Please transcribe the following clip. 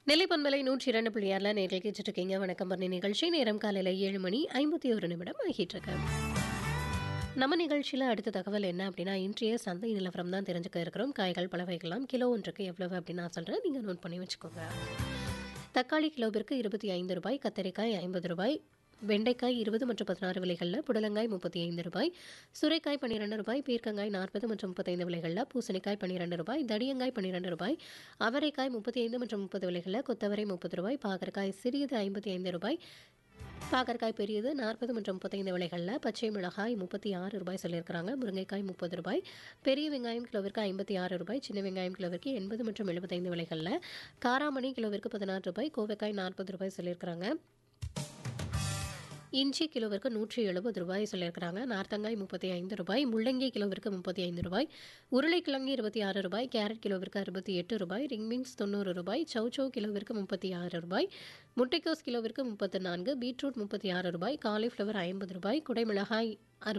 நெல்லை பண்பலை நூற்றி இரண்டு புள்ளி ஆறில் நேரில் கேட்டுட்டு இருக்கீங்க வணக்கம் பண்ணி நிகழ்ச்சி நேரம் காலையில் ஏழு மணி ஐம்பத்தி ஒரு நிமிடம் ஆகிட்டு இருக்கு நம்ம நிகழ்ச்சியில் அடுத்த தகவல் என்ன அப்படின்னா இன்றைய சந்தை நிலவரம் தான் தெரிஞ்சுக்க இருக்கிறோம் காய்கள் பல வகைகளாம் கிலோ ஒன்றுக்கு எவ்வளவு அப்படின்னு நான் சொல்கிறேன் நீங்கள் நோட் பண்ணி வச்சுக்கோங்க தக்காளி கிலோவிற்கு இருபத்தி ஐந்து ரூபாய் கத்தரிக்காய் ஐம்பது ரூபாய் வெண்டைக்காய் இருபது மற்றும் பதினாறு விலைகளில் புடலங்காய் முப்பத்தி ஐந்து ரூபாய் சுரைக்காய் பன்னிரெண்டு ரூபாய் பீர்க்கங்காய் நாற்பது மற்றும் முப்பத்தைந்து விலைகளில் பூசணிக்காய் பன்னிரெண்டு ரூபாய் தடியங்காய் பன்னிரெண்டு ரூபாய் அவரைக்காய் முப்பத்தி ஐந்து மற்றும் முப்பது விலைகளில் கொத்தவரை முப்பது ரூபாய் பாகற்காய் சிறியது ஐம்பத்தி ஐந்து ரூபாய் பாகற்காய் பெரியது நாற்பது மற்றும் முப்பத்தைந்து விலைகளில் பச்சை மிளகாய் முப்பத்தி ஆறு ரூபாய் சொல்லியிருக்கிறாங்க முருங்கைக்காய் முப்பது ரூபாய் பெரிய வெங்காயம் கிலோவிற்கு ஐம்பத்தி ஆறு ரூபாய் சின்ன வெங்காயம் கிலோவிற்கு எண்பது மற்றும் எழுபத்தைந்து விலைகளில் காராமணி கிலோவிற்கு பதினாறு ரூபாய் கோவைக்காய் நாற்பது ரூபாய் சொல்லியிருக்கிறாங்க இஞ்சி கிலோவிற்கு நூற்றி எழுபது ரூபாய் சொல்லியிருக்கிறாங்க நார்த்தங்காய் முப்பத்தி ஐந்து ரூபாய் முள்ளங்கி கிலோவிற்கு முப்பத்தி ஐந்து ரூபாய் உருளைக்கிழங்கு இருபத்தி ஆறு ரூபாய் கேரட் கிலோவிற்கு அறுபத்தி எட்டு ரூபாய் ரிங் பீன்ஸ் தொண்ணூறு ரூபாய் சௌச்சோ கிலோவிற்கு முப்பத்தி ஆறு ரூபாய் முட்டைக்கோஸ் கிலோவிற்கு முப்பத்தி நான்கு பீட்ரூட் முப்பத்தி ஆறு ரூபாய் காலிஃப்ளவர் ஐம்பது ரூபாய் குடைமிளகாய்